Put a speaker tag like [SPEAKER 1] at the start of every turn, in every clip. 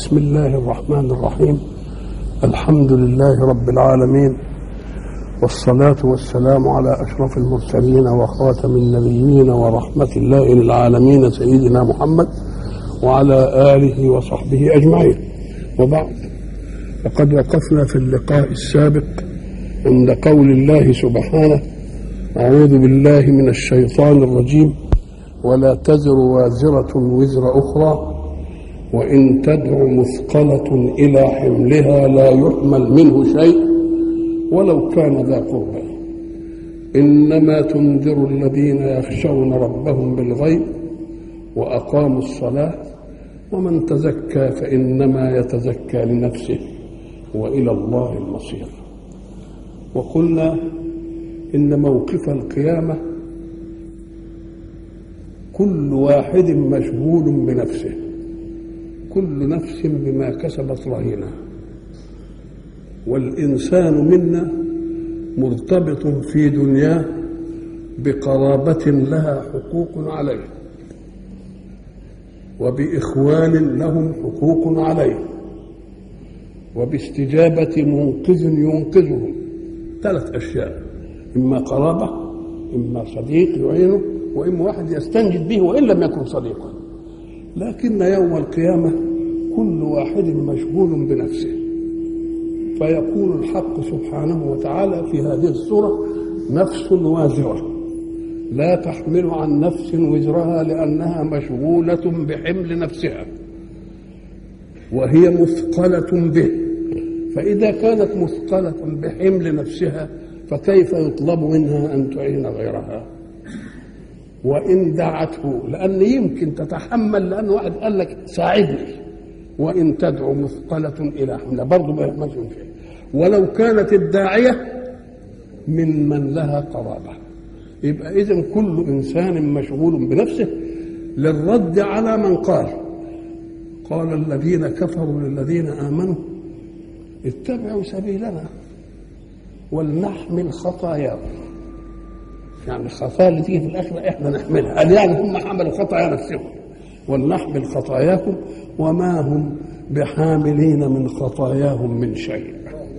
[SPEAKER 1] بسم الله الرحمن الرحيم الحمد لله رب العالمين والصلاة والسلام على أشرف المرسلين وخاتم النبيين ورحمة الله للعالمين سيدنا محمد وعلى آله وصحبه أجمعين وبعد فقد وقفنا في اللقاء السابق عند قول الله سبحانه أعوذ بالله من الشيطان الرجيم ولا تزر وازرة وزر أخرى وإن تدع مثقلة إلى حملها لا يحمل منه شيء ولو كان ذا قربى إنما تنذر الذين يخشون ربهم بالغيب وأقاموا الصلاة ومن تزكى فإنما يتزكى لنفسه وإلى الله المصير وقلنا إن موقف القيامة كل واحد مشغول بنفسه كل نفس بما كسبت رهينه والإنسان منا مرتبط في دنياه بقرابة لها حقوق عليه وبإخوان لهم حقوق عليه وباستجابة منقذ ينقذهم ثلاث أشياء إما قرابة إما صديق يعينه وإما واحد يستنجد به وإن لم يكن صديقا لكن يوم القيامة كل واحد مشغول بنفسه فيقول الحق سبحانه وتعالى في هذه السورة نفس وازرة لا تحمل عن نفس وزرها لأنها مشغولة بحمل نفسها وهي مثقلة به فإذا كانت مثقلة بحمل نفسها فكيف يطلب منها أن تعين غيرها وإن دعته لأن يمكن تتحمل لأن واحد قال لك ساعدني وإن تدعو مثقلة إلى حملة برضه ما يحملش شيء ولو كانت الداعية من من لها قرابة يبقى إذا كل إنسان مشغول بنفسه للرد على من قال قال الذين كفروا للذين آمنوا اتبعوا سبيلنا ولنحمل خطاياكم يعني الخطايا اللي تيجي في الآخرة إحنا نحملها قال يعني هم حملوا خطايا نفسهم ولنحمل خطاياكم وما هم بحاملين من خطاياهم من شيء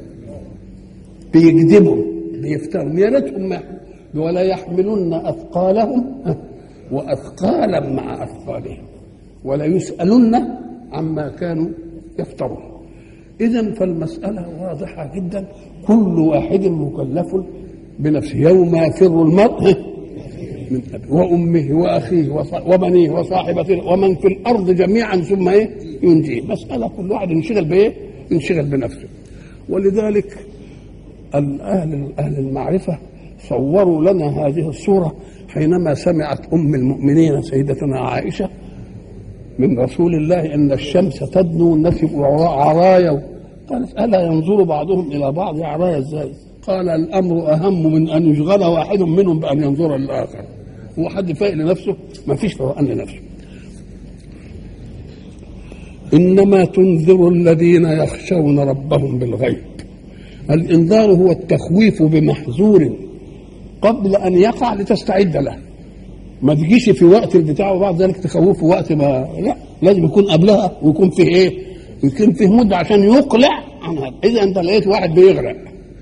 [SPEAKER 1] بيكذبوا بيفتروا يا ريتهم ولا يحملن اثقالهم واثقالا مع اثقالهم ولا يسالن عما كانوا يفترون اذا فالمساله واضحه جدا كل واحد مكلف بنفسه يوم يفر المرء من أبيه وأمه وأخيه وبنيه وصاحبته ومن في الأرض جميعا ثم إيه ينجيه مسألة كل واحد ينشغل بإيه ينشغل بنفسه ولذلك الأهل أهل المعرفة صوروا لنا هذه الصورة حينما سمعت أم المؤمنين سيدتنا عائشة من رسول الله إن الشمس تدنو والناس يبقوا عرايا قالت ألا ينظر بعضهم إلى بعض عرايا إزاي قال الأمر أهم من أن يشغل واحد منهم بأن ينظر للآخر هو حد فايق لنفسه ما فيش فوقان لنفسه إنما تنذر الذين يخشون ربهم بالغيب الإنذار هو التخويف بمحذور قبل أن يقع لتستعد له ما تجيش في وقت البتاع وبعد ذلك تخوفه وقت ما لا لازم يكون قبلها ويكون فيه ايه؟ يكون فيه مده عشان يقلع عن هذا اذا انت لقيت واحد بيغرق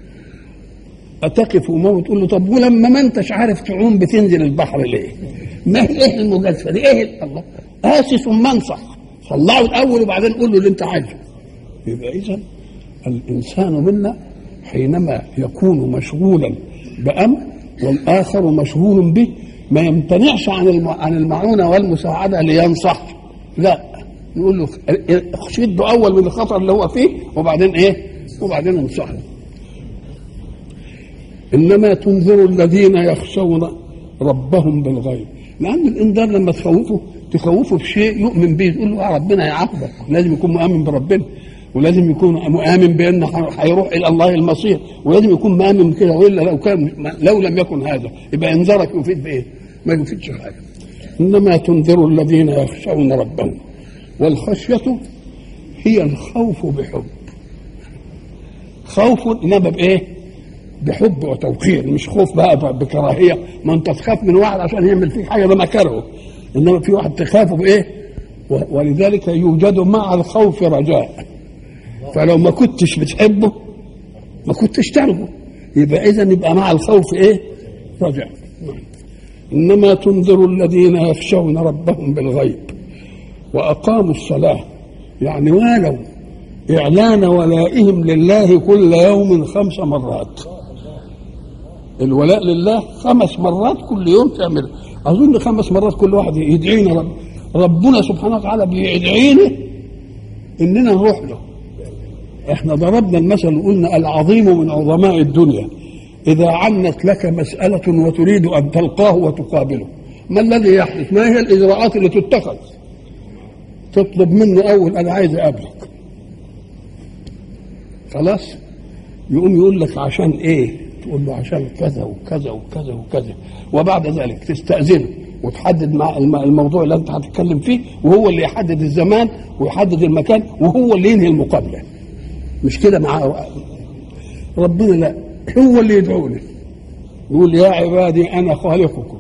[SPEAKER 1] أتقف وما تقول له طب ولما ما انتش عارف تعوم بتنزل البحر ليه؟ ما هي ايه المجازفه دي؟ ايه الله؟ اسس منصح طلعه الاول وبعدين قول له اللي انت عايزه. يبقى اذا الانسان منا حينما يكون مشغولا بامر والاخر مشغول به ما يمتنعش عن عن المعونه والمساعده لينصح لا نقول له شده اول من الخطر اللي هو فيه وبعدين ايه؟ وبعدين انصحه. انما تنذر الذين يخشون ربهم بالغيب لان الانذار لما تخوفه تخوفه بشيء يؤمن به تقول له ربنا يعاقبك لازم يكون مؤمن بربنا ولازم يكون مؤمن بان هيروح الى الله المصير ولازم يكون مؤمن كده والا لو كان لو لم يكن هذا يبقى انذارك يفيد بايه؟ ما يفيدش حاجه انما تنذر الذين يخشون ربهم والخشيه هي الخوف بحب خوف انما بايه؟ بحب وتوقير مش خوف بقى بكراهيه ما انت تخاف من واحد عشان يعمل فيك حاجه ده مكره انما في واحد تخافه بايه؟ و- ولذلك يوجد مع الخوف رجاء فلو ما كنتش بتحبه ما كنتش ترجو يبقى اذا يبقى مع الخوف ايه رجاء انما تنذر الذين يخشون ربهم بالغيب واقاموا الصلاه يعني والوا اعلان ولائهم لله كل يوم خمس مرات الولاء لله خمس مرات كل يوم تعمل اظن خمس مرات كل واحد يدعينا رب ربنا سبحانه وتعالى بيدعينا اننا نروح له احنا ضربنا المثل وقلنا العظيم من عظماء الدنيا اذا عنت لك مساله وتريد ان تلقاه وتقابله ما الذي يحدث ما هي الاجراءات اللي تتخذ تطلب منه اول انا عايز اقابلك خلاص يقوم يقول لك عشان ايه تقول له عشان كذا وكذا وكذا وكذا وبعد ذلك تستأذنه وتحدد مع الم- الموضوع اللي انت هتتكلم فيه وهو اللي يحدد الزمان ويحدد المكان وهو اللي ينهي المقابله مش كده مع ربنا لا هو اللي يدعوني يقول يا عبادي انا خالقكم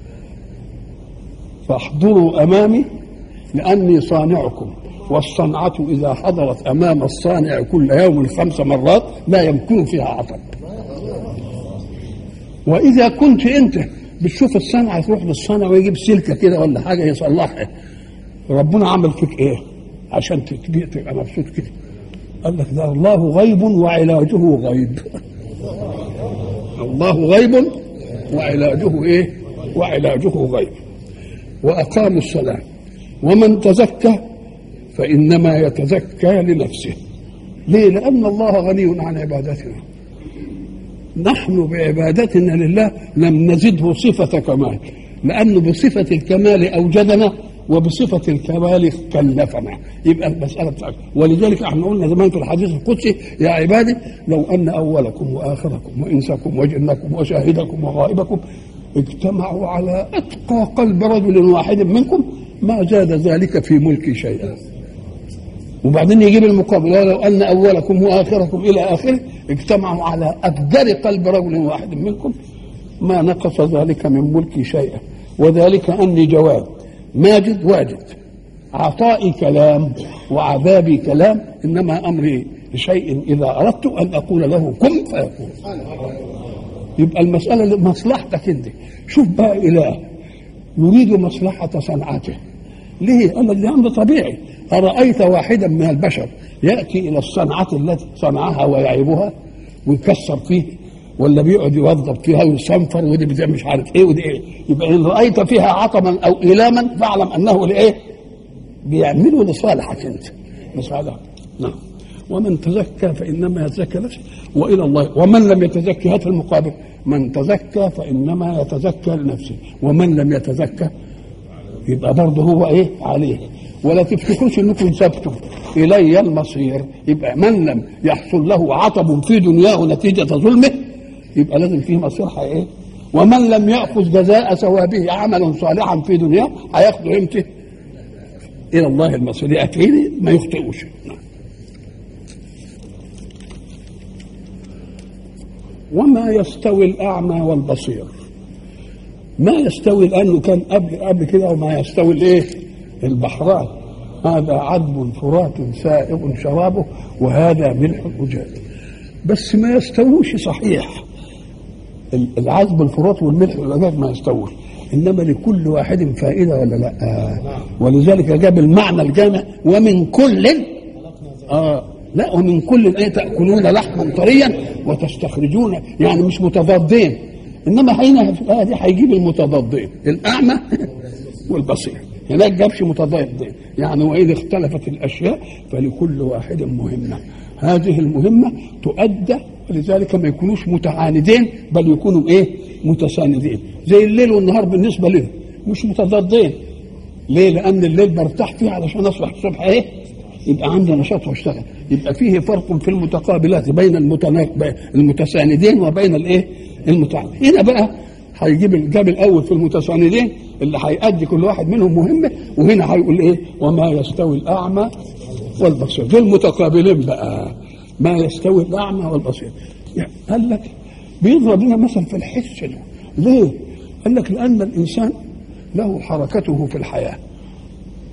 [SPEAKER 1] فاحضروا امامي لاني صانعكم والصنعة إذا حضرت أمام الصانع كل يوم خمس مرات لا يمكن فيها عطب وإذا كنت أنت بتشوف الصنعة تروح للصنع ويجيب سلكة كده ولا حاجة يصلحها ربنا عمل فيك إيه عشان تبقى تبقى مبسوط كده قال لك ده الله غيب وعلاجه غيب الله غيب وعلاجه ايه وعلاجه غيب واقاموا الصلاه ومن تزكى فانما يتزكى لنفسه ليه لان الله غني عن عبادتنا نحن بعبادتنا لله لم نزده صفه كمال لانه بصفه الكمال اوجدنا وبصفة الكمال كلفنا يبقى المسألة بتاعتك ولذلك احنا قلنا زمان في الحديث القدسي يا عبادي لو أن أولكم وآخركم وإنسكم وجنكم وشاهدكم وغائبكم اجتمعوا على أتقى قلب رجل واحد منكم ما زاد ذلك في ملكي شيئا وبعدين يجيب المقابل ولو أن أولكم وآخركم إلى آخره اجتمعوا على أفجر قلب رجل واحد منكم ما نقص ذلك من ملكي شيئا وذلك أني جواب ماجد واجد عطائي كلام وعذابي كلام انما امري لشيء اذا اردت ان اقول له كن فيكون يبقى المساله مصلحتك انت شوف بقى اله يريد مصلحه صنعته ليه؟ قال لك ده امر طبيعي ارايت واحدا من البشر ياتي الى الصنعه التي صنعها ويعيبها ويكسر فيه ولا بيقعد يوظف فيها ويصنفر ودي بتعمل مش عارف ايه ودي ايه يبقى ان رايت فيها عطما او ايلاما فاعلم انه لايه؟ بيعمله لصالحك انت لصالحك نعم ومن تزكى فانما يتزكى نفسه والى الله ومن لم يتزكى هات المقابل من تزكى فانما يتزكى لنفسه ومن لم يتزكى يبقى برضه هو ايه عليه ولا تفتكروش انكم ثبتوا الي المصير يبقى من لم يحصل له عطب في دنياه نتيجه ظلمه يبقى لازم فيه مصير ايه ومن لم ياخذ جزاء ثوابه عملا صالحا في دنياه هياخده امتى الى الله المصير ياتيني ما يخطئوش نعم. وما يستوي الاعمى والبصير ما يستوي لانه كان قبل قبل كده وما يستوي الايه البحران هذا عذب فرات سائغ شرابه وهذا ملح أجاج بس ما يستووش صحيح العذب الفرات والملح والأجاج ما يستووش انما لكل واحد فائده ولا لا آه. ولذلك جاب المعنى الجامع ومن كل اه لا ومن كل ايه تاكلون لحما طريا وتستخرجون يعني مش متضادين انما هنا في الايه دي هيجيب المتضادين الاعمى والبصير هناك جابش متضادين يعني واذا اختلفت الاشياء فلكل واحد مهمه هذه المهمه تؤدى ولذلك ما يكونوش متعاندين بل يكونوا ايه متساندين زي الليل والنهار بالنسبه لهم مش متضادين ليه لان الليل برتاح فيه علشان اصبح الصبح ايه يبقى عندي نشاط واشتغل يبقى فيه فرق في المتقابلات بين المتنا... المتساندين وبين الايه المتعاندين هنا بقى هيجيب جاب الاول في المتساندين اللي هيأدي كل واحد منهم مهمه وهنا هيقول ايه وما يستوي الاعمى والبصير دول متقابلين بقى ما يستوي الاعمى والبصير يعني قال لك بيضرب لنا مثل في الحس ده ليه؟ قال لك لان الانسان له حركته في الحياه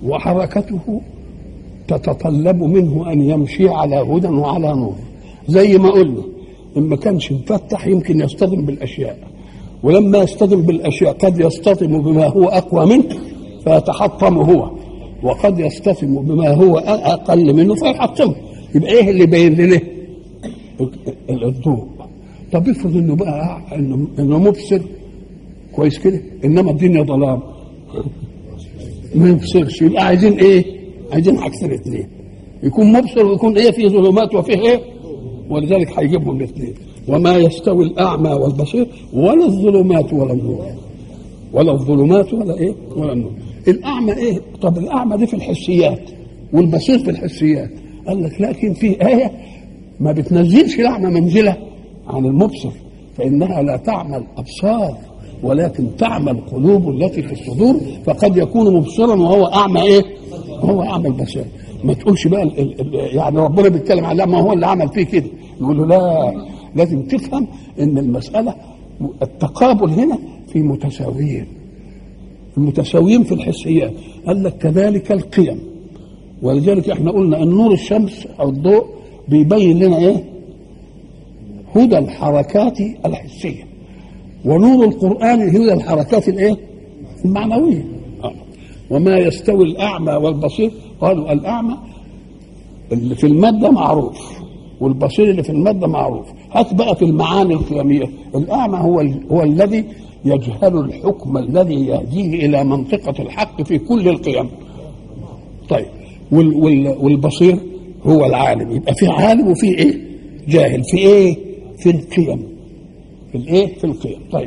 [SPEAKER 1] وحركته تتطلب منه ان يمشي على هدى وعلى نور زي ما قلنا ان ما كانش مفتح يمكن يصطدم بالاشياء ولما يصطدم بالاشياء قد يصطدم بما هو اقوى منه فيتحطم هو وقد يصطدم بما هو اقل منه فيحطمه يبقى ايه اللي بين لنا الضوء طب افرض انه بقى انه انه مبصر كويس كده انما الدنيا ظلام ما يبصرش يبقى عايزين ايه؟ عايزين عكس الاثنين يكون مبصر ويكون ايه فيه ظلمات وفيه ايه؟ ولذلك هيجيبهم الاثنين وما يستوي الاعمى والبصير ولا الظلمات ولا النور ولا الظلمات ولا ايه؟ ولا النور الاعمى ايه؟ طب الاعمى دي في الحسيات والبصير في الحسيات قال لك لكن في ايه ما بتنزلش الاعمى منزله عن المبصر فانها لا تعمى الابصار ولكن تعمى القلوب التي في الصدور فقد يكون مبصرا وهو اعمى ايه؟ وهو اعمى البصير ما تقولش بقى ال ال ال يعني ربنا بيتكلم على ما هو اللي عمل فيه كده يقول له لا لازم تفهم ان المساله التقابل هنا في متساويين المتساويين في الحسيات قال لك كذلك القيم ولذلك احنا قلنا ان نور الشمس او الضوء بيبين لنا ايه هدى الحركات الحسيه ونور القران هدى الحركات الايه المعنويه آه. وما يستوي الاعمى والبصير قالوا الاعمى اللي في الماده معروف والبصير اللي في الماده معروف هات بقى في المعاني القيميه الاعمى هو ال... هو الذي يجهل الحكم الذي يهديه الى منطقه الحق في كل القيم طيب وال... وال... والبصير هو العالم يبقى في عالم وفي ايه جاهل في ايه في القيم في الايه في القيم طيب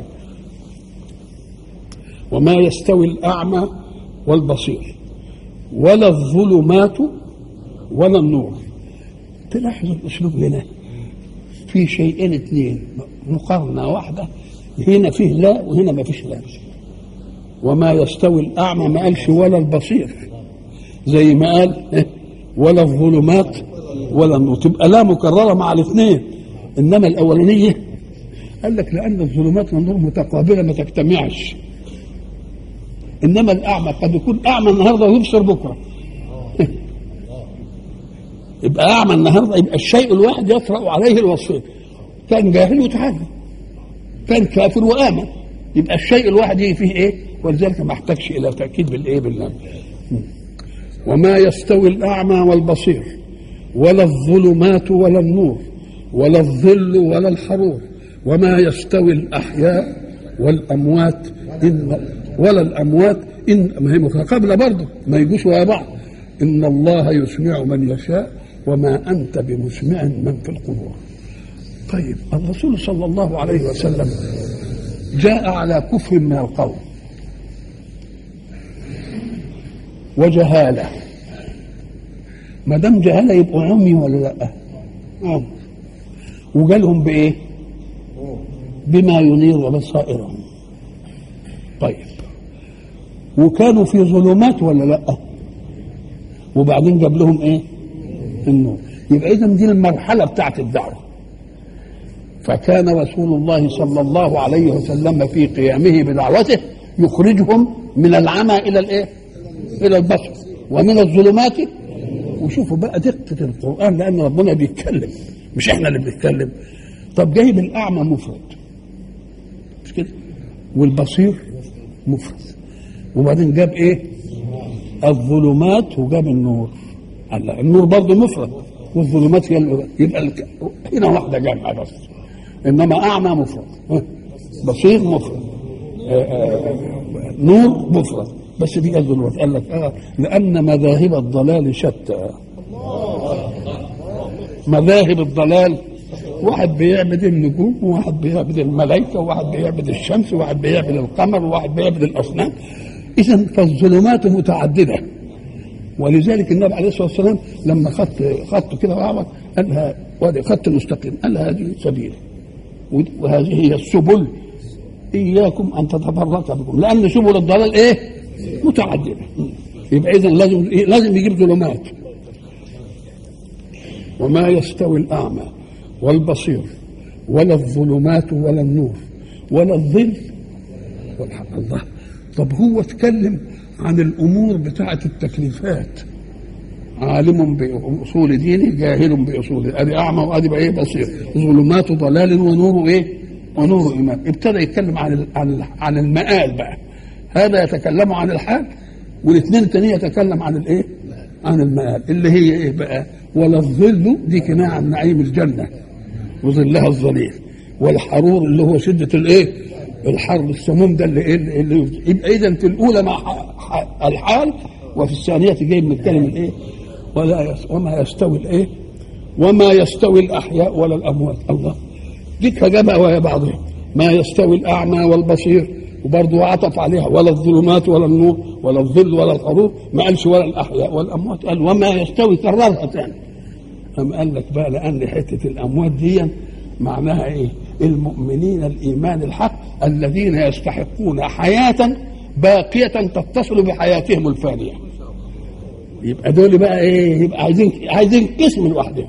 [SPEAKER 1] وما يستوي الاعمى والبصير ولا الظلمات ولا النور تلاحظ الاسلوب هنا في شيئين اثنين مقارنه واحده هنا فيه لا وهنا ما فيش لا وما يستوي الاعمى ما قالش ولا البصير زي ما قال ولا الظلمات ولا النور تبقى لا مكرره مع الاثنين انما الاولانيه قال لك لان الظلمات والنور متقابله ما تجتمعش انما الاعمى قد يكون اعمى النهارده ويبصر بكره يبقى اعمى النهارده يبقى الشيء الواحد يطرا عليه الوصفين كان جاهل وتعلم كان كافر وامن يبقى الشيء الواحد يجي فيه ايه ولذلك ما احتاجش الى تاكيد بالايه بالله وما يستوي الاعمى والبصير ولا الظلمات ولا النور ولا الظل ولا الحرور وما يستوي الاحياء والاموات ان ولا الاموات ان ما هي متقابله برضه ما يجوش ويا بعض ان الله يسمع من يشاء وما انت بمسمع من في القبور طيب الرسول صلى الله عليه وسلم جاء على كفر من القوم وجهاله ما دام جهاله يبقوا عمي ولا لا؟ عمي وجالهم بايه؟ بما ينير بصائرهم طيب وكانوا في ظلمات ولا لا؟ وبعدين جاب لهم ايه؟ النور يبقى اذا دي المرحله بتاعت الدعوه فكان رسول الله صلى الله عليه وسلم في قيامه بدعوته يخرجهم من العمى الى الايه؟ الى البصر ومن الظلمات وشوفوا بقى دقه القران لان ربنا بيتكلم مش احنا اللي بنتكلم طب جايب الاعمى مفرد مش كده؟ والبصير مفرد وبعدين جاب ايه؟ الظلمات وجاب النور هلا النور برضه مفرد والظلمات هي اللي يبقى الك... هنا واحده جامعه بس انما اعمى مفرد بصير مفرد آآ آآ نور مفرد بس دي الظلمات قال لك اه لان مذاهب الضلال شتى مذاهب الضلال واحد بيعبد النجوم وواحد بيعبد الملائكه وواحد بيعبد الشمس وواحد بيعبد القمر وواحد بيعبد الاصنام اذا فالظلمات متعدده ولذلك النبي عليه الصلاه والسلام لما خط خط كده وعمل قالها وادي خط مستقيم قال هذه سبيل وهذه هي السبل اياكم ان تتفرق بكم لان سبل الضلال ايه؟ متعدده يبقى اذا لازم لازم يجيب ظلمات وما يستوي الاعمى والبصير ولا الظلمات ولا النور ولا الظل والحق الله طب هو اتكلم عن الامور بتاعه التكليفات عالم باصول دينه جاهل باصول ادي اعمى وادي بقى ايه بصير ظلمات ضلال ونور ايه ونور ايمان ابتدى يتكلم عن ال- عن ال- عن المآل بقى هذا يتكلم عن الحال والاثنين التانيين يتكلم عن الايه عن المآل اللي هي ايه بقى ولا الظل دي كناية عن نعيم الجنة وظلها الظليل والحرور اللي هو شدة الايه الحر السموم ده اللي ايه اللي يفضل. يبقى اذا في الاولى مع ح- ح- الحال وفي الثانية جاي بنتكلم الايه ولا يس وما يستوي الايه وما يستوي الاحياء ولا الاموات الله ذكر جابها وهي بعضها ما يستوي الاعمى والبصير وبرضه عطف عليها ولا الظلمات ولا النور ولا الظل ولا الحروب ما قالش ولا الاحياء والاموات قال وما يستوي كررها تاني أم قال لك بقى لأن حتة الأموات دي معناها إيه؟ المؤمنين الإيمان الحق الذين يستحقون حياة باقية تتصل بحياتهم الفانية. يبقى دول بقى إيه؟ يبقى عايزين عايزين قسم لوحدهم.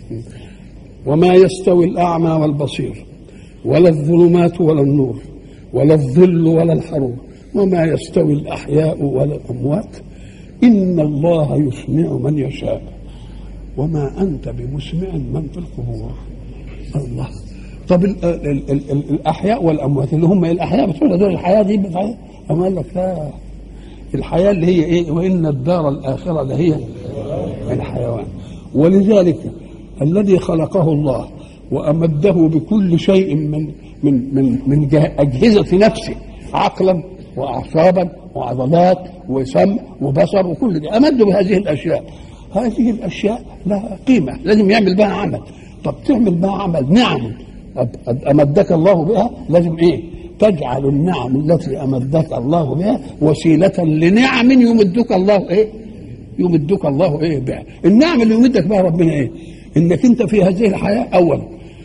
[SPEAKER 1] وما يستوي الأعمى والبصير ولا الظلمات ولا النور ولا الظل ولا الحرور وما يستوي الأحياء ولا الأموات إن الله يسمع من يشاء وما أنت بمسمع من في القبور الله طب ال ال ال ال ال الأحياء والأموات اللي هم الأحياء بتقول دول الحياة دي بتاع أما قال لك لا الحياة اللي هي إيه وإن الدار الآخرة لهي الحيوان ولذلك الذي خلقه الله وأمده بكل شيء من من من من جه- أجهزة نفسه عقلا وأعصابا وعضلات وسمع وبصر وكل ده أمده بهذه الأشياء هذه الأشياء لها قيمة لازم يعمل بها عمل طب تعمل بها عمل نعم أب- أب- أمدك الله بها لازم إيه تجعل النعم التي أمدك الله بها وسيلة لنعم يمدك الله إيه يمدك الله ايه بها النعم اللي يمدك بها ربنا ايه انك انت في هذه الحياه اولا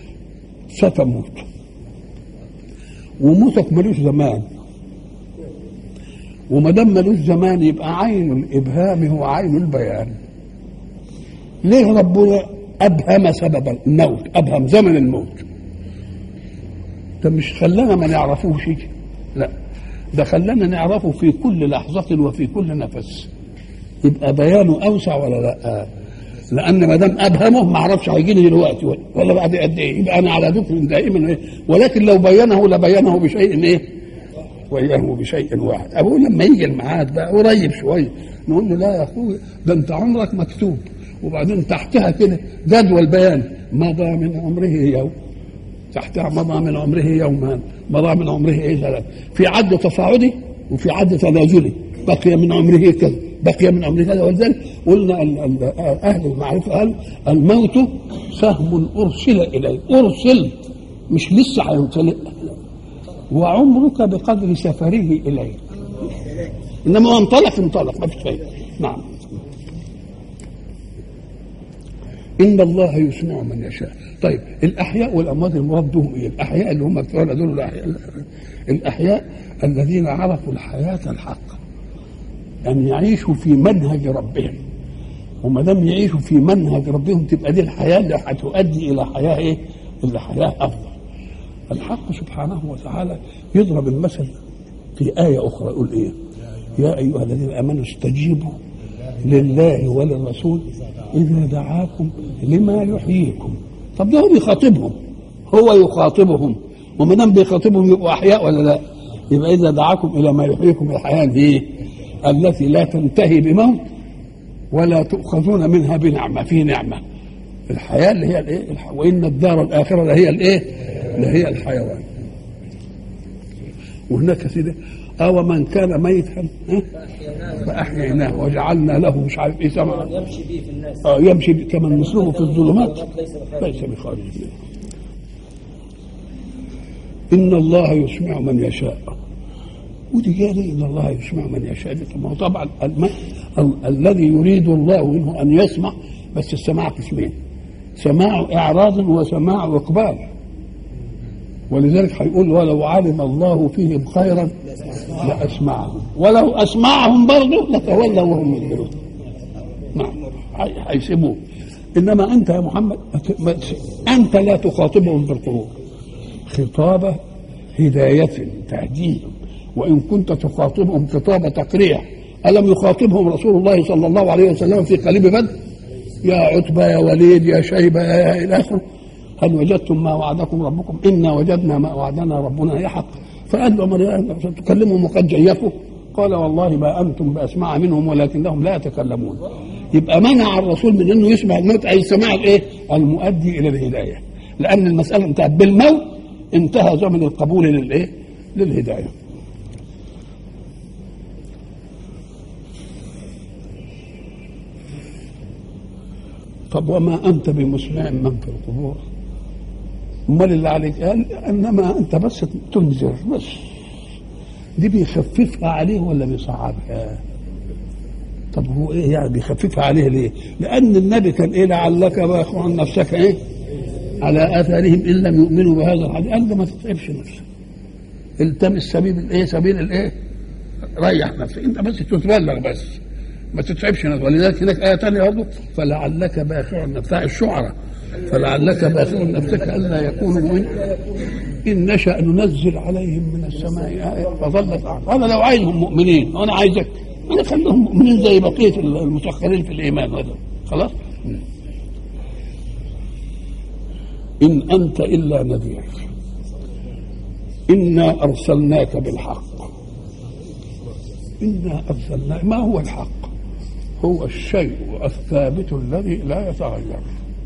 [SPEAKER 1] ستموت وموتك ملوش زمان وما دام ملوش زمان يبقى عين الابهام هو عين البيان ليه ربنا ابهم سبب الموت ابهم زمن الموت ده مش خلانا ما نعرفوش لا ده خلانا نعرفه في كل لحظة وفي كل نفس يبقى بيانه أوسع ولا لا لأن ما دام أبهمه ما أعرفش هيجيني دلوقتي ولا- ولا بعد قد إيه يبقى أنا على ذكر دائما إيه ولكن لو بينه لبينه بشيء إيه وإياه بشيء واحد أقول لما يجي الميعاد بقى قريب شوية نقول له لا يا أخوي ده أنت عمرك مكتوب وبعدين تحتها كده جدول بيان مضى من عمره يوم تحتها مضى من عمره يومان مضى من عمره ايه ثلاث في عد تصاعدي وفي عد تنازلي بقي من عمره كذا بقي من عمره كذا ولذلك قلنا ال- ال- اهل المعرفه قال الموت سهم ارسل اليه ارسل مش لسه هينطلق وعمرك بقدر سفره اليه انما هو انطلق انطلق ما فيش شيء نعم ان الله يسمع من يشاء طيب الاحياء والاموات المراد بهم ايه الاحياء اللي هم بتوع دول الاحياء الاحياء الذين عرفوا الحياه الحق ان يعيشوا في منهج ربهم وما دام يعيشوا في منهج ربهم تبقى دي الحياه اللي هتؤدي الى حياه ايه؟ الى حياه افضل. الحق سبحانه وتعالى يضرب المثل في آية أخرى يقول إيه؟ يا أيها الذين آمنوا استجيبوا لله وللرسول إذا دعاكم لما يحييكم. طب ده هو بيخاطبهم هو يخاطبهم وما دام بيخاطبهم يبقوا أحياء ولا لا؟ يبقى إذا دعاكم إلى ما يحييكم الحياة دي التي لا تنتهي بموت ولا تؤخذون منها بنعمة في نعمة الحياة اللي هي الإيه؟ الح- وإن الدار الآخرة لهي الإيه؟ لهي الحيوان وهناك يا سيدي أو من كان ميتا ها؟ فأحييناه وجعلنا له مش عارف إيه سمعا
[SPEAKER 2] يمشي به في الناس
[SPEAKER 1] آه يمشي كمن مثله في الظلمات
[SPEAKER 2] ليس بخارج
[SPEAKER 1] ليس بخارج منها إن الله يسمع من يشاء ودي جايه ليه ان الله يسمع من يشاء دي طب ما هو طبعا الم... ال... الذي يريد الله منه ان يسمع بس السماع قسمين سماع اعراض وسماع اقبال ولذلك هيقول ولو علم الله فيهم خيرا لاسمعهم ولو اسمعهم برضه لتولوا وهم مدبرون نعم هي- هيسيبوه انما انت يا محمد ما ت- ما ت- انت لا تخاطبهم بالقلوب خطابه هدايه تهديهم وإن كنت تخاطبهم خطاب تقريع ألم يخاطبهم رسول الله صلى الله عليه وسلم في قليب بدر يا عتبة يا وليد يا شيبة يا إلى آخره هل وجدتم ما وعدكم ربكم إنا وجدنا ما وعدنا ربنا يحق فقال عمر تكلمهم وقد جيفوا قال والله ما أنتم بأسمع منهم ولكنهم لا يتكلمون يبقى منع الرسول من انه يسمع الموت اي سماع الايه؟ المؤدي الى الهدايه لان المساله انتهت بالموت انتهى زمن القبول للايه؟ للهدايه طب وما انت بمسمع من في القبور امال اللي عليك قال انما انت بس تنذر بس دي بيخففها عليه ولا بيصعبها طب هو ايه يعني بيخففها عليه ليه لان النبي كان ايه لعلك باخع عن نفسك ايه على اثارهم ان لم يؤمنوا بهذا الحديث قال ده ما تتعبش نفسك التمس سبيل الايه سبيل الايه ريح نفسك انت بس تتبلغ بس ما تتعبش نفسك ولذلك هناك ايه ثانيه برضه فلعلك باخع نفسك الشعراء فلعلك باخع نفسك الا يكونوا مؤمنين ان نشا ننزل عليهم من السماء آية فظلت انا لو عايزهم مؤمنين وانا عايزك انا خليهم مؤمنين زي بقيه المسخرين في الايمان هذا خلاص ان انت الا نذير انا ارسلناك بالحق انا ارسلناك ما هو الحق هو الشيء الثابت الذي لا يتغير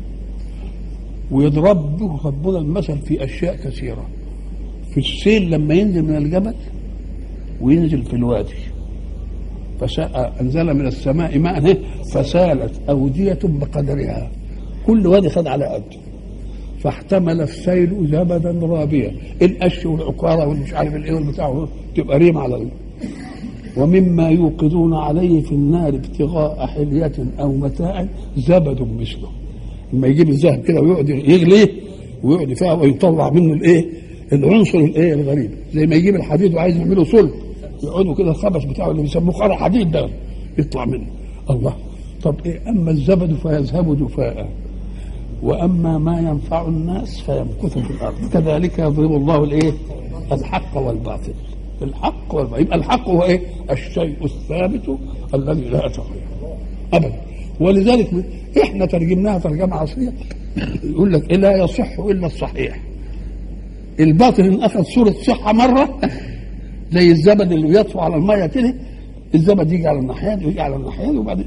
[SPEAKER 1] ويضرب به ربنا المثل في اشياء كثيره في السيل لما ينزل من الجبل وينزل في الوادي فساء انزل من السماء ماء فسالت اوديه بقدرها كل وادي خد على قده فاحتمل السيل زبدا رابيا القش والعقاره والمش عارف الايه والبتاع تبقى ريم على ال... ومما يوقدون عليه في النار ابتغاء حلية أو متاع زبد مثله لما يجيب الذهب كده ويقعد يغليه ويقعد فيها ويطلع منه الايه العنصر الايه الغريب زي ما يجيب الحديد وعايز يعمله صلب يقعدوا كده الخبز بتاعه اللي بيسموه خرع حديد ده يطلع منه الله طب ايه اما الزبد فيذهب جفاء واما ما ينفع الناس فيمكث في الارض كذلك يضرب الله الايه الحق والباطل الحق والباطل يبقى الحق هو ايه الشيء الثابت الذي لا يتغير ابدا ولذلك احنا ترجمناها ترجمه عصريه يقول لك إيه لا يصح الا الصحيح الباطل ان اخذ صوره صحه مره زي الزبد اللي يطفو على الميه كده الزبد يجي على الناحيه دي ويجي على الناحيه دي وبعدين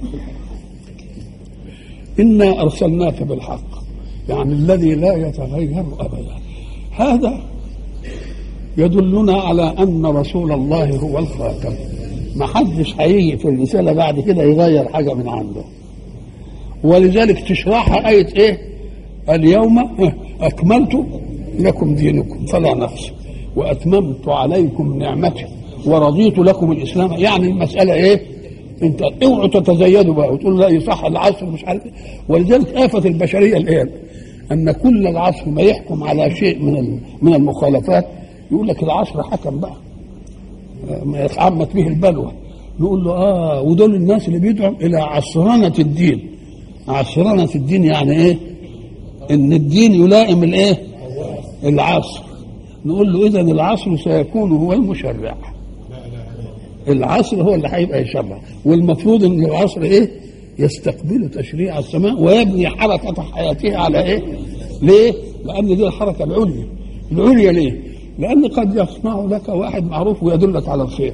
[SPEAKER 1] انا ارسلناك بالحق يعني الذي لا يتغير ابدا هذا يدلنا على ان رسول الله هو الخاتم ما حدش هيجي في الرساله بعد كده يغير حاجه من عنده ولذلك تشرحها آية إيه؟ اليوم أكملت لكم دينكم فلا نقص وأتممت عليكم نعمتي ورضيت لكم الإسلام يعني المسألة إيه؟ أنت اوعوا تتزيدوا بقى وتقول لا يصح العصر مش عارف ولذلك آفة البشرية الآن أن كل العصر ما يحكم على شيء من من المخالفات يقول لك العصر حكم بقى ما يتعمت به البلوى نقول له اه ودول الناس اللي بيدعوا الى عصرنه الدين عصرنة الدين يعني ايه ان الدين يلائم الايه العصر نقول له اذا العصر سيكون هو المشرع العصر هو اللي هيبقى يشرع والمفروض ان العصر ايه يستقبل تشريع السماء ويبني حركة حياته على ايه ليه لان دي الحركة العليا العليا ليه لان قد يصنع لك واحد معروف ويدلك على الخير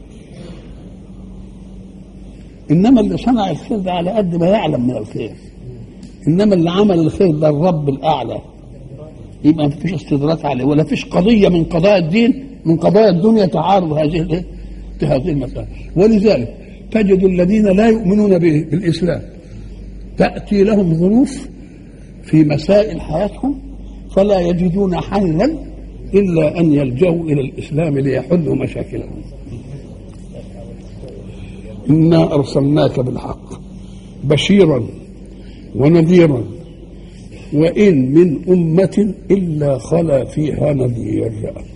[SPEAKER 1] انما اللي صنع الخير ده على قد ما يعلم من الخير انما اللي عمل الخير ده الرب الاعلى يبقى ما فيش استدراك عليه ولا فيش قضيه من قضايا الدين من قضايا الدنيا تعارض هذه الايه؟ هذه المسائل ولذلك تجد الذين لا يؤمنون بالاسلام تاتي لهم ظروف في مسائل حياتهم فلا يجدون حلا الا ان يلجوا الى الاسلام ليحلوا مشاكلهم انا ارسلناك بالحق بشيرا ونذيرا وان من امه الا خلا فيها نذير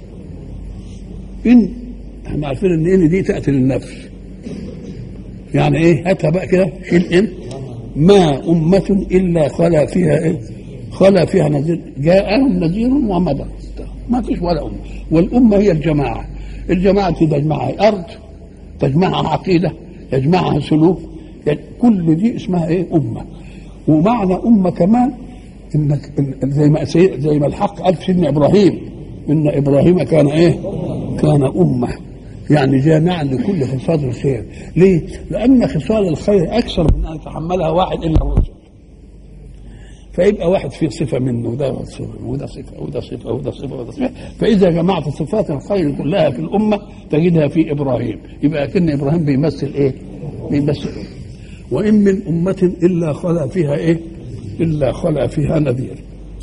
[SPEAKER 1] ان احنا عارفين ان ان دي تاتي للنفس يعني ايه هاتها بقى كده شيل ان ما امه الا خلا فيها ايه خلا فيها نذير جاءهم نذير ومضى ما فيش ولا امه والامه هي الجماعه الجماعة دي تجمعها أرض تجمعها عقيدة يجمعها سلوك يعني كل دي اسمها ايه أمة ومعنى أمة كمان انك زي ما زي ما الحق قال في سيدنا ابراهيم ان ابراهيم كان ايه؟ كان امه يعني جامعا لكل خصال الخير ليه؟ لان خصال الخير اكثر من ان يتحملها واحد الا الرسل فيبقى واحد فيه صفة منه وده صفة وده صفة وده صفة وده صفة وده صفة فإذا جمعت صفات الخير كلها في الأمة تجدها في إبراهيم يبقى كأن إبراهيم بيمثل إيه؟ بيمثل إيه؟ وإن من أمة إلا خلا فيها إيه؟ إلا خلا فيها نذير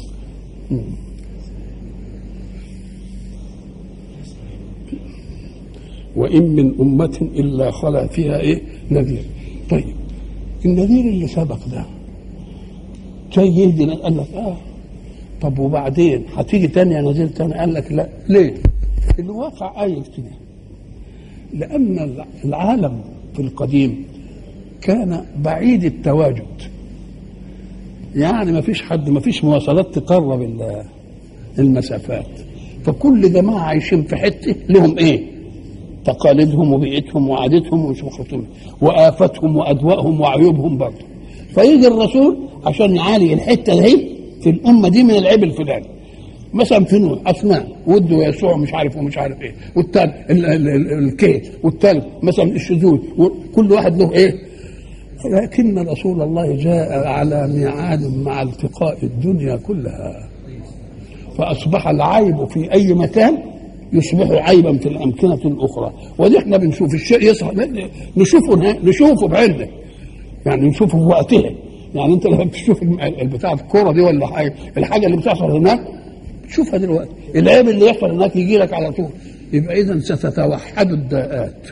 [SPEAKER 1] وإن من أمة إلا خلا فيها إيه؟ نذير طيب النذير اللي سبق ده جاي يهدي قال لك اه طب وبعدين هتيجي تاني يا نذير تاني قال لك لا ليه؟ الواقع آية كده لأن العالم في القديم كان بعيد التواجد يعني ما فيش حد ما فيش مواصلات تقرب المسافات فكل جماعة عايشين في حتة لهم ايه تقاليدهم وبيئتهم وعادتهم وشخصهم وآفتهم وأدوائهم وعيوبهم برضه فيجي الرسول عشان يعالج الحتة دي في الأمة دي من العيب الفلاني مثلا في نوح أصنام ود ويسوع مش عارف ومش عارف ايه والتالت الكي والتالت مثلا الشذوذ كل واحد له ايه لكن رسول الله جاء على ميعاد مع التقاء الدنيا كلها فأصبح العيب في أي مكان يصبح عيبا في الأمكنة الأخرى ودي احنا بنشوف الشيء يصح نشوفه نشوفه بعيننا يعني نشوفه في وقتها يعني انت لما بتشوف البتاع الكوره دي ولا حاجه الحاجه اللي بتحصل هناك تشوفها دلوقتي العيب اللي يحصل هناك يجي لك على طول يبقى اذا ستتوحد الداءات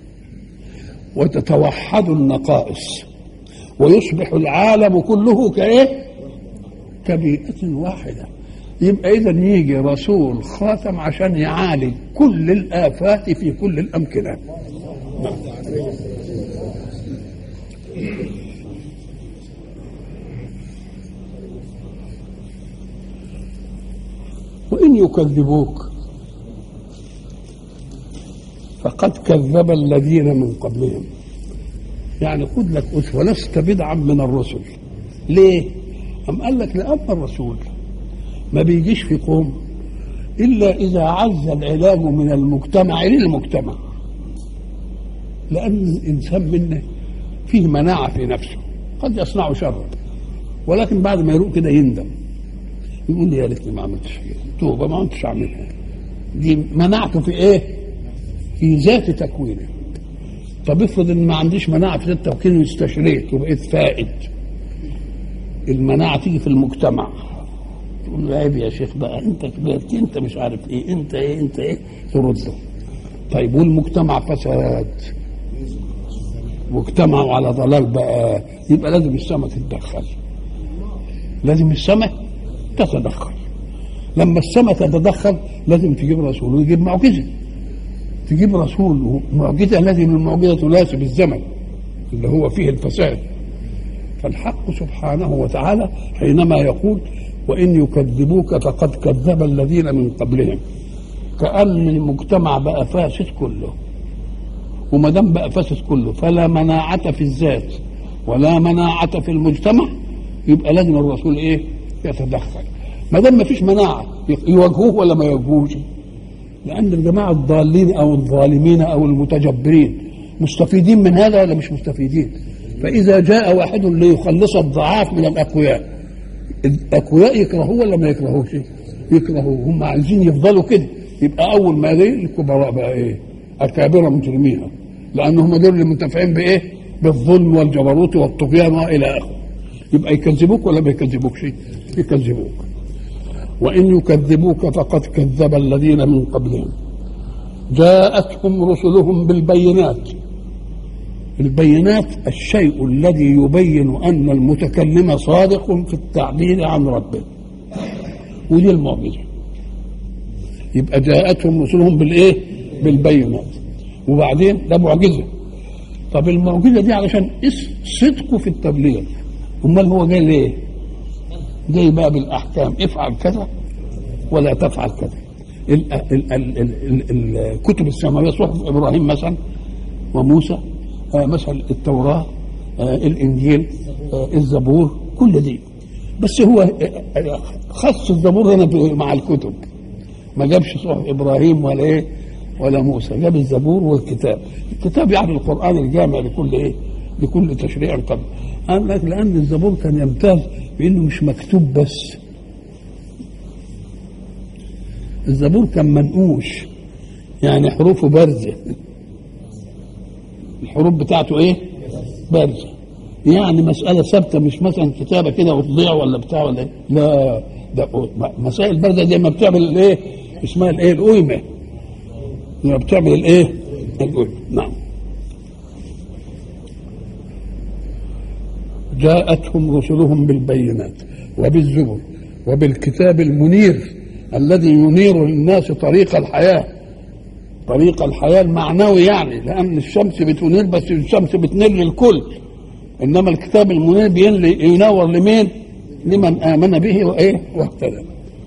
[SPEAKER 1] وتتوحد النقائص ويصبح العالم كله كايه كبيئة واحدة يبقى إذا يجي رسول خاتم عشان يعالج كل الآفات في كل الأمكنة وإن يكذبوك فقد كذب الذين من قبلهم يعني خذ لك أسوة لست بدعا من الرسل ليه؟ أم قال لك لأن الرسول ما بيجيش في قوم إلا إذا عز العلاج من المجتمع للمجتمع لأن الإنسان منه فيه مناعة في نفسه قد يصنع شرا ولكن بعد ما يروق كده يندم يقول لي يا ريتني ما عملتش كده توبة ما كنتش أعملها دي مناعته في إيه؟ في ذات تكوينه طب افرض ان ما عنديش مناعه في ذات تكوينه واستشريت وبقيت فائد المناعه تيجي في المجتمع تقول له عيب يا شيخ بقى انت كبرت انت مش عارف ايه انت ايه انت ايه ترده طيب والمجتمع فساد واجتمعوا على ضلال بقى يبقى لازم السماء تتدخل لازم السماء تتدخل لما السماء تتدخل لازم تجيب رسول ويجيب معجزه تجيب رسول معجزه لازم المعجزه تناسب الزمن اللي هو فيه الفساد فالحق سبحانه وتعالى حينما يقول وإن يكذبوك فقد كذب الذين من قبلهم كأن المجتمع بقى فاسد كله وما دام بقى فاسد كله فلا مناعة في الذات ولا مناعة في المجتمع يبقى لازم الرسول ايه؟ يتدخل ما دام ما فيش مناعة يواجهوه ولا ما يواجهوش لأن الجماعة الضالين أو الظالمين أو المتجبرين مستفيدين من هذا ولا مش مستفيدين فإذا جاء واحد ليخلص الضعاف من الأقوياء الاقوياء يكرهوه ولا ما يكرهوش؟ يكرهوه هم عايزين يفضلوا كده يبقى اول ما يجي الكبراء بقى ايه؟ اكابر مجرميها لان هم دول اللي منتفعين بايه؟ بالظلم والجبروت والطغيان والى اخره يبقى يكذبوك ولا ما يكذبوكش؟ يكذبوك وان يكذبوك فقد كذب الذين من قبلهم جاءتهم رسلهم بالبينات البينات الشيء الذي يبين ان المتكلم صادق في التعبير عن ربه ودي المعجزه يبقى جاءتهم رسلهم بالايه بالبينات وبعدين ده معجزه طب المعجزه دي علشان صدقه في التبليغ امال هو جاي ليه جاي بقى بالاحكام افعل كذا ولا تفعل كذا ال- ال- ال- ال- ال- الكتب السماويه صحف ابراهيم مثلا وموسى آه، مثلا التوراه آه، الانجيل آه، الزبور كل دي بس هو آه، آه، خص الزبور هنا ب- مع الكتب ما جابش صحف ابراهيم ولا ايه ولا موسى جاب الزبور والكتاب الكتاب يعني القران الجامع لكل ايه لكل تشريع قبل قال لك لان الزبور كان يمتاز بانه مش مكتوب بس الزبور كان منقوش يعني حروفه بارزه الحروف بتاعته ايه بارزه يعني مسألة ثابتة مش مثلا كتابة كده وتضيع ولا بتاع ولا إيه؟ لا ده مسائل بارزة دي ما بتعمل الايه اسمها الايه القيمة لما بتعمل الايه القيمة نعم جاءتهم رسلهم بالبينات وبالزبر وبالكتاب المنير الذي ينير للناس طريق الحياه طريق الحياه المعنوي يعني لان الشمس بتنير بس الشمس بتنير للكل انما الكتاب المنير بين- ينور لمين؟ لمن امن به وايه؟ واهتدى.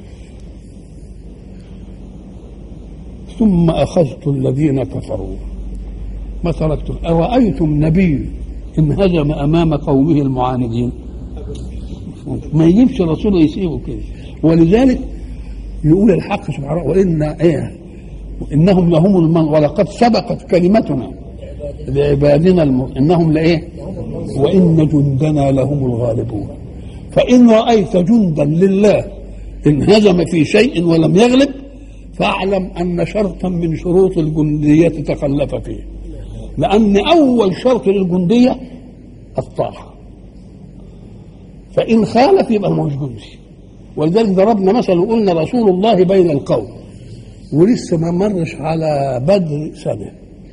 [SPEAKER 1] ثم اخذت الذين كفروا ما تركتم ارايتم نبي انهزم امام قومه المعاندين ما يجيبش رسول يسيبه كده ولذلك يقول الحق سبحانه وان ايه انهم لهم المن ولقد سبقت كلمتنا لعبادنا الم... انهم لايه وان جندنا لهم الغالبون فان رايت جندا لله انهزم في شيء ولم يغلب فاعلم ان شرطا من شروط الجنديه تخلف فيه لان اول شرط للجنديه الطاعه فان خالف يبقى مش جندي ولذلك ضربنا مثل وقلنا رسول الله بين القوم ولسه ما مرش على بدر سنه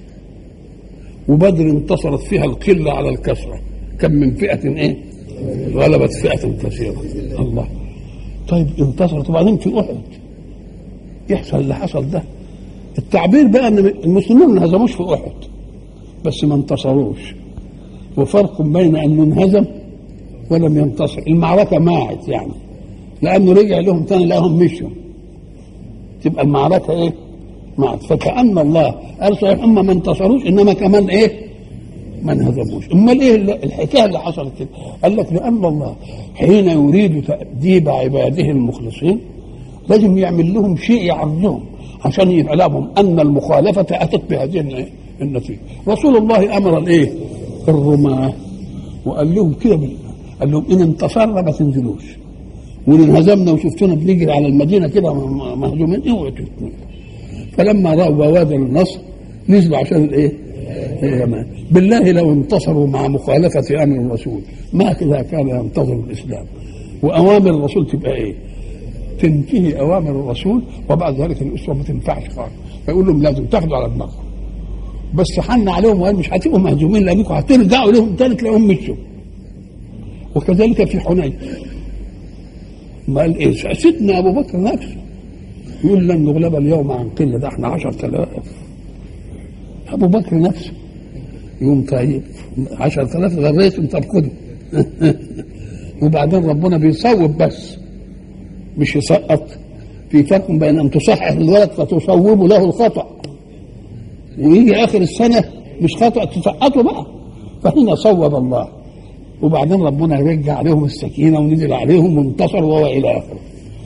[SPEAKER 1] وبدر انتصرت فيها القله على الكثره كم من فئه ايه غلبت فئه كثيره الله طيب انتصرت وبعدين في احد يحصل اللي حصل ده التعبير بقى ان المسلمين ما انهزموش في احد بس ما انتصروش وفرق بين انه انهزم ولم ينتصر المعركه ماعت يعني لانه رجع لهم تاني لهم مشوا تبقى المعركه ايه؟ معت فكأن الله قال صحيح هم ما انتصروش انما كمان ايه؟ ما انهزموش امال ايه اللي- الحكايه اللي حصلت كده؟ قال لك لان الله حين يريد تأديب عباده المخلصين لازم يعمل لهم شيء يعرضهم عشان يعلمهم ان المخالفه اتت بهذه الن- النتيجه. رسول الله امر الايه؟ الرماه وقال لهم كده بال- قال لهم ان انتصرنا ما تنزلوش وان انهزمنا وشفتونا بنجري على المدينه كده م- مهزومين اوعوا تتنوا. فلما راوا بوادر النصر نزلوا عشان الايه؟ اليمن بالله لو انتصروا مع مخالفه امر الرسول ما كذا كان ينتظر الاسلام واوامر الرسول تبقى ايه؟ تنتهي اوامر الرسول وبعد ذلك الاسره ما تنفعش خالص فيقول لهم لازم تاخدوا على دماغكم بس حن عليهم وقال مش هتبقوا مهزومين لانكم هترجعوا لهم تاني تلاقيهم مشوا وكذلك في حنين ما قال ايه سيدنا ابو بكر نفسه يقول لن نغلب اليوم عن قله ده احنا 10000 ابو بكر نفسه يقوم طيب 10000 غريتم طب خدوا وبعدين ربنا بيصوب بس مش يسقط في فرق بين ان تصحح الولد فتصوب له الخطا ويجي اخر السنه مش خطا تسقطه بقى فهنا صوب الله وبعدين ربنا رجع عليهم السكينه ونزل عليهم وانتصر وهو الى اخره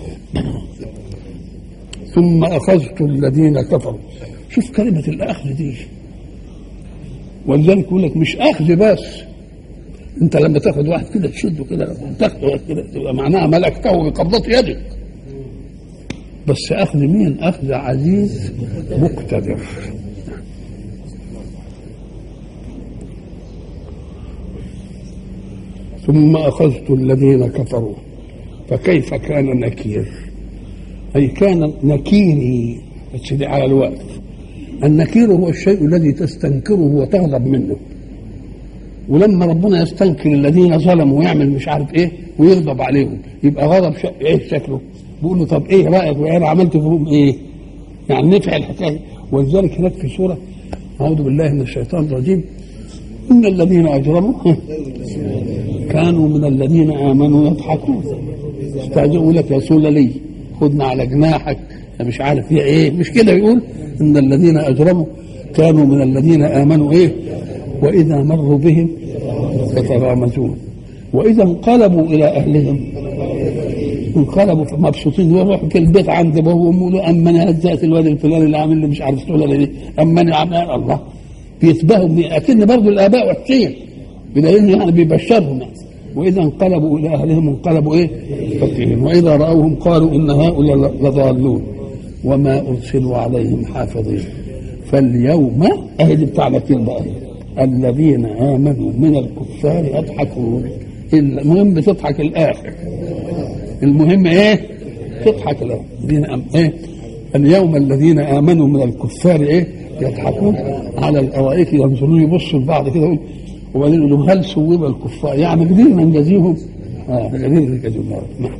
[SPEAKER 1] ثم اخذت الذين كفروا شوف كلمه الاخذ دي ولذلك يقول لك مش اخذ بس انت لما تاخد واحد كده تشده كده تاخده واحد كده تبقى معناها ملكته بقبضه يدك بس اخذ مين اخذ عزيز مقتدر ثم اخذت الذين كفروا فكيف كان نكير اي كان نكيري بس دي على الوقت النكير هو الشيء الذي تستنكره وتغضب منه ولما ربنا يستنكر الذين ظلموا ويعمل مش عارف ايه ويغضب عليهم يبقى غضب ش... ايه شكله بيقول له طب ايه رايك وانا عملت فيهم ايه يعني نفع الحكايه ولذلك هناك في سوره اعوذ بالله من الشيطان الرجيم ان الذين اجرموا كانوا من الذين امنوا يضحكون استهزئوا لك يا سللي خدنا على جناحك مش عارف فيها ايه مش كده يقول ان الذين اجرموا كانوا من الذين امنوا ايه واذا مروا بهم يتغامزون واذا انقلبوا الى اهلهم انقلبوا مبسوطين يروحوا في البيت عند ابوه وامه له اما انا هزأت الواد الفلاني اللي عامل لي مش عارف شغله دي اما انا عامل الله بيتباهوا اكن برضه الاباء وحشين بدليل يعني بيبشرهم واذا انقلبوا الى اهلهم انقلبوا ايه؟ فكهين واذا راوهم قالوا ان هؤلاء لضالون وما ارسلوا عليهم حافظين فاليوم اهي دي بتاعنا بقى الذين امنوا من الكفار يضحكون المهم بتضحك الاخر المهم ايه؟ تضحك الاخر الذين أم... ايه؟ اليوم الذين امنوا من الكفار ايه؟ يضحكون على الارائك ينظرون يبصوا لبعض كده يقول وبعدين يقول لهم هل سوب الكفار يعني قدرنا نجازيهم؟ اه قدرنا نجازيهم نعم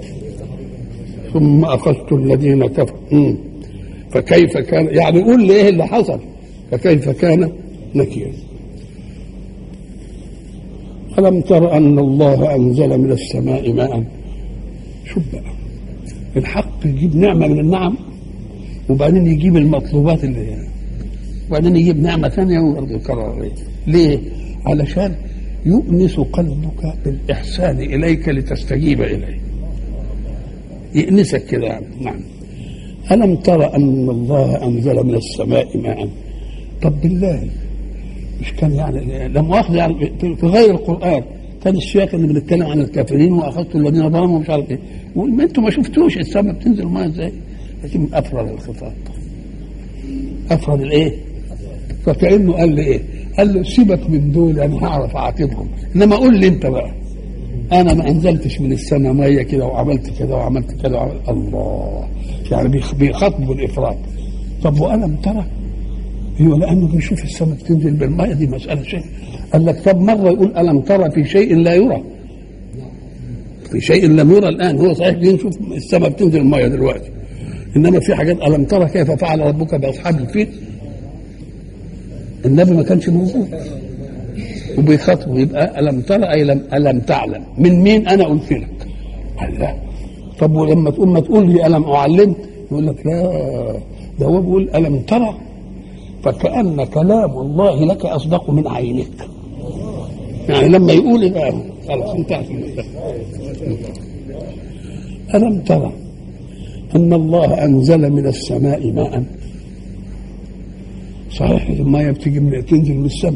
[SPEAKER 1] ثم اخذت الذين كفروا فكيف كان يعني قول لي ايه اللي حصل فكيف كان نكير ألم تر أن الله أنزل من السماء ماء شوف بقى الحق يجيب نعمة من النعم وبعدين يجيب المطلوبات اللي هي وبعدين يجيب نعمة ثانية ويرضي يكرر ليه؟ علشان يؤنس قلبك بالإحسان إليك لتستجيب إليه يأنسك كده يعني نعم ألم تر أن الله أنزل من السماء ماء طب بالله مش كان يعني لا مؤاخذة يعني في غير القرآن كان السياق اللي بنتكلم عن الكافرين واخذت الذين ظلموا ومش عارف ايه ما انتم ما شفتوش السماء بتنزل ماء ازاي لكن افرد الخطاب افرد الايه فكانه قال لي ايه قال له سيبك من دول انا هعرف اعاتبهم انما قول لي انت بقى انا ما انزلتش من السماء ميه كده وعملت كده وعملت كده وعملت الله يعني بيخاطبوا بالافراد طب والم ترى هو لانه بيشوف السماء بتنزل بالميه دي مساله شيء قال لك طب مره يقول الم ترى في شيء لا يرى في شيء لم يرى الان هو صحيح بيشوف السماء بتنزل الميه دلوقتي انما في حاجات الم ترى كيف فعل ربك باصحاب الفيل النبي ما كانش موجود وبيخاطبه يبقى الم ترى اي لم الم تعلم من مين انا قلت لك قال لا طب ولما تقول ما تقول لي الم اعلمك يقول لك لا ده هو بيقول الم ترى فكأن كلام الله لك أصدق من عينك يعني لما يقول يبقى خلاص انتهت ألم ترى أن الله أنزل من السماء ماء صحيح المية بتيجي من تنزل من السماء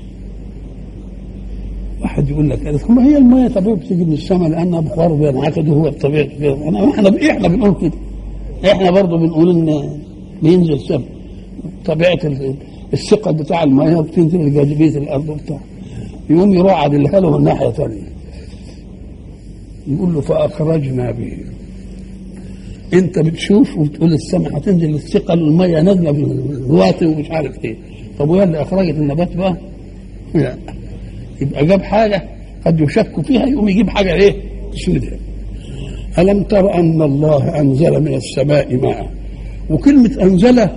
[SPEAKER 1] واحد يقول لك ما هي المية طبيعي بتيجي من السماء لأنها بخار بينعقد وهو الطبيعي كده أنا احنا احنا بنقول كده احنا برضه بنقول ان بينزل سماء طبيعه الثقل بتاع المياه وبتنزل لجاذبيه الارض وبتاع يقوم يراعد اللي له من ناحيه ثانيه يقول له فاخرجنا به انت بتشوف وتقول السماء هتنزل الثقل والميه نازله بالوقت ومش عارف ايه طب وهي اللي اخرجت النبات بقى؟ لا يبقى جاب حاجه قد يشك فيها يقوم يجيب حاجه ايه؟ تسندها الم تر ان الله انزل من السماء ماء وكلمه انزل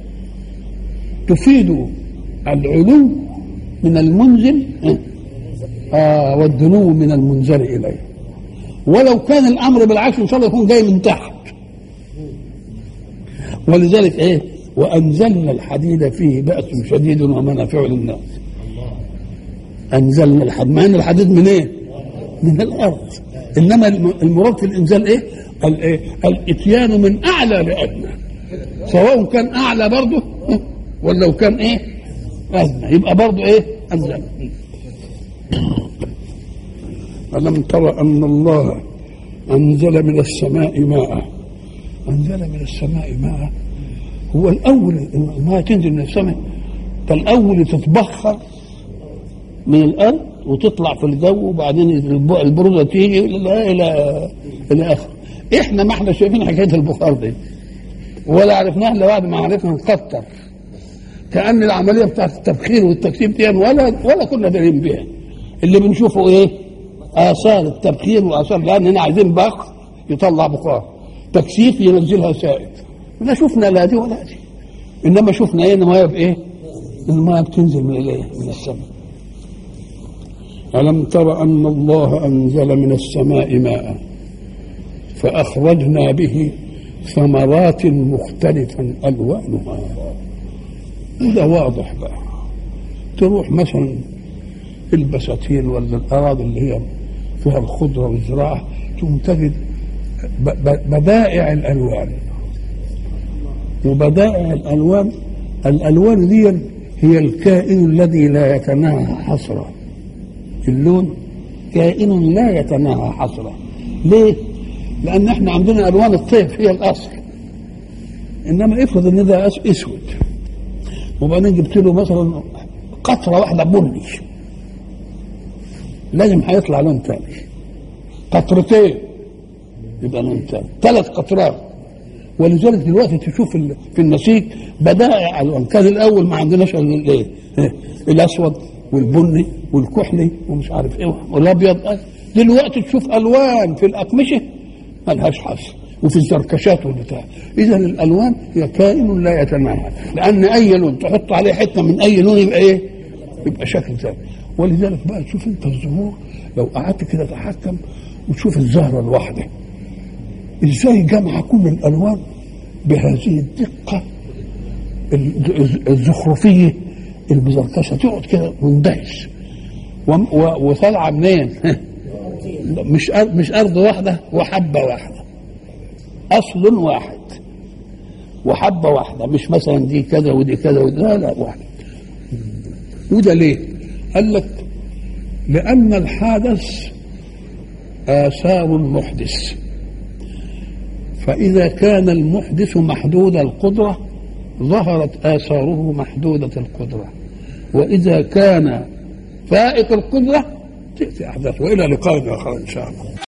[SPEAKER 1] تفيد العلو من المنزل آه والدنو من المنزل إليه ولو كان الأمر بالعكس إن شاء الله يكون جاي من تحت ولذلك إيه وأنزلنا الحديد فيه بأس شديد ومنافع للناس أنزلنا الحديد مع أن الحديد من إيه؟ من الأرض إنما المراد في الإنزال إيه؟ الإيه؟ الإتيان من أعلى لأدنى سواء كان أعلى برضه ولو كان ايه أدنى يبقى برضه ايه أنزل ألم ترى أن الله أنزل من السماء ماء أنزل من السماء ماء هو الأول الماء تنزل من السماء فالأول تتبخر من الأرض وتطلع في الجو وبعدين البرودة تيجي إلى إلى إلى آخره إحنا ما إحنا شايفين حكاية البخار دي ولا عرفناها إلا بعد ما عرفنا نكتر كأن العملية بتاعت التبخير والتكثيف دي ولا ولا كنا دارين بيها اللي بنشوفه ايه؟ آثار التبخير وآثار لأننا عايزين بخ يطلع بخار تكثيف ينزلها سائد لا شفنا لا دي ولا دي إنما شفنا ايه المية بإيه؟ المية بتنزل من الايه؟ من السماء ألم تر أن الله أنزل من السماء ماء فأخرجنا به ثمرات مختلفا الوانها وده واضح بقى تروح مثلا البساتين ولا الاراضي اللي هي فيها الخضره والزراعه ثم تجد بدائع الالوان وبدائع الالوان الالوان دي هي الكائن الذي لا يتناهى حصرا اللون كائن لا يتناهى حصرا ليه؟ لان احنا عندنا الوان الطيف هي الاصل انما افرض ان ده اسود وبعدين جبت له مثلا قطره واحده بني لازم هيطلع لون تاني قطرتين يبقى لون تاني ثلاث قطرات ولذلك دلوقتي تشوف في النسيج بدائع الوان كان الاول ما عندناش الايه الاسود والبني والكحلي ومش عارف ايه والابيض دلوقتي تشوف الوان في الاقمشه ملهاش حصر وفي الزركشات والبتاع اذا الالوان هي كائن لا يتناهى لان اي لون تحط عليه حته من اي لون يبقى ايه يبقى شكل ثاني ولذلك بقى تشوف انت الزهور لو قعدت كده تحكم وتشوف الزهره الواحده ازاي جمع كل الالوان بهذه الدقه الزخرفيه المزركشه تقعد كده مندهش وطالعه منين؟ مش مش ارض واحده وحبه واحده اصل واحد وحبه واحده مش مثلا دي كذا ودي كذا ودي لا لا واحده وده ليه؟ قال لك لأن الحادث آثار محدث فإذا كان المحدث محدود القدرة ظهرت آثاره محدودة القدرة وإذا كان فائق القدرة تأتي أحداث وإلى لقاء آخر إن شاء الله